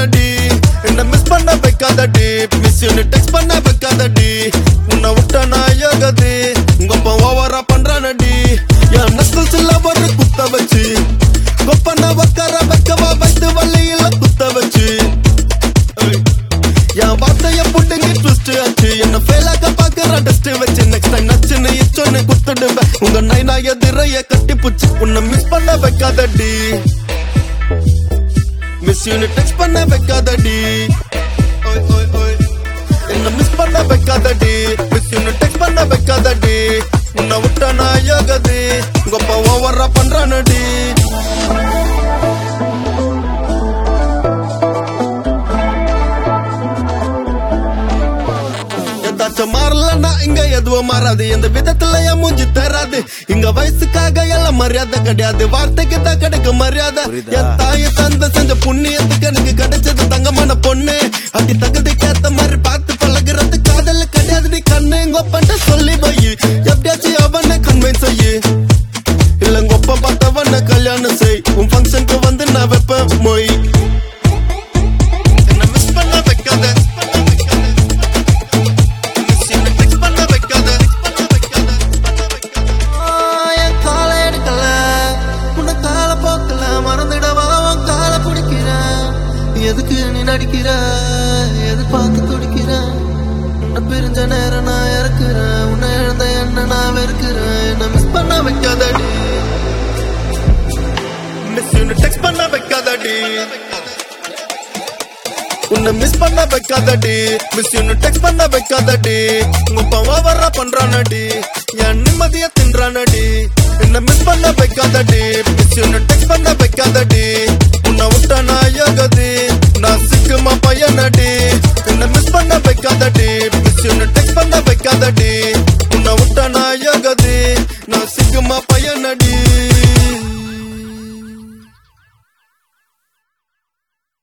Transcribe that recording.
பண்றானடி என்ன மிஸ் பண்ண வைக்காதடி மிஸ் யூனி டெக்ஸ்ட் பண்ண வைக்காதடி உன்னை விட்ட நான் யோகதி உங்க அப்பா ஓவரா பண்றானடி என் நஸ்கல்ஸ்ல ஒரு குத்த வச்சு கொப்பன உக்கார வைக்கவா வைத்து வள்ளியில குத்த வச்சு ஏய். என் வார்த்தைய புட்டுங்க ட்விஸ்ட் ஆச்சு என்ன ஃபெயிலாக்க பாக்குற டஸ்ட் வச்சு நெக்ஸ்ட் டைம் நச்சுன்னு இச்சொன்னு குத்துடுவேன் உங்க நைனா எதிரைய கட்டி புச்சு உன்னை மிஸ் பண்ண வைக்காதடி மிஸ் யூனிட் டெக்ஸ்ட் பண்ண வைக்காதடி ஓய் ஓய் ஓய் என்ன மிஸ் பண்ண வைக்காதடி மிஸ் யூனிட் டெக்ஸ்ட் பண்ண வைக்காதடி உன்னை விட்டா நான் யோகதி உங்க அப்பா ஓவரா பண்றானடி ஏதாச்சும் மாறலன்னா இங்க எதுவும் மாறாது எந்த விதத்துல என் மூஞ்சி தராது இங்க வயசுக்காக எல்லாம் மரியாதை கிடையாது வார்த்தைக்கு தான் கிடைக்கும் மரியாதை புரியுதா? என் தாயை தந்த செஞ்ச புண்ணியத்துக்கு எனக்கு கிடைச்சது தங்கமான பொண்ணு அப்படி தகுதிக்கேத்த மாதிரி பார்த்து பழகுறது காதல் கிடையாது நீ கண்ணு கொப்பன்ட்டு சொல்லி வை எப்படியாச்சும் அவனை கன்வின்ஸ் செய்யு இல்ல கொப்ப பார்த்தவன கல்யாணம் செய் உன் ஃபங்க்ஷனுக்கு வந்து நான் வைப்பேன் மொய் என்ன மிஸ் பண்ண வைக்காத மிஸ் என்ன டெக்ஸ்ட் பண்ண வைக்காத என் காலை எடுக்கல உன்னை கால போக்கல மறந்துடவா உன் காலை பிடிக்கிறேன் எதுக்கு நீ நடிக்கிற எது பார்த்து துடிக்கிற உன்னை பிரிஞ்ச நேரம் நான் இறக்குறேன் உன்னை இழந்த என்ன நான் வெறுக்கிறேன் என்ன மிஸ் பண்ண வைக்காதடி மிஸ் யூனி டெக்ஸ்ட் பண்ண வைக்காதடி உன்னை மிஸ் பண்ண வைக்காதடி மிஸ் யூனி டெக்ஸ்ட் பண்ண வைக்காதடி உங்க பவா வர பண்றானடி என் நிம்மதிய தின்றானடி என்ன மிஸ் பண்ண வைக்காதடி மிஸ் யூனி டெக்ஸ்ட் பண்ண வைக்காதடி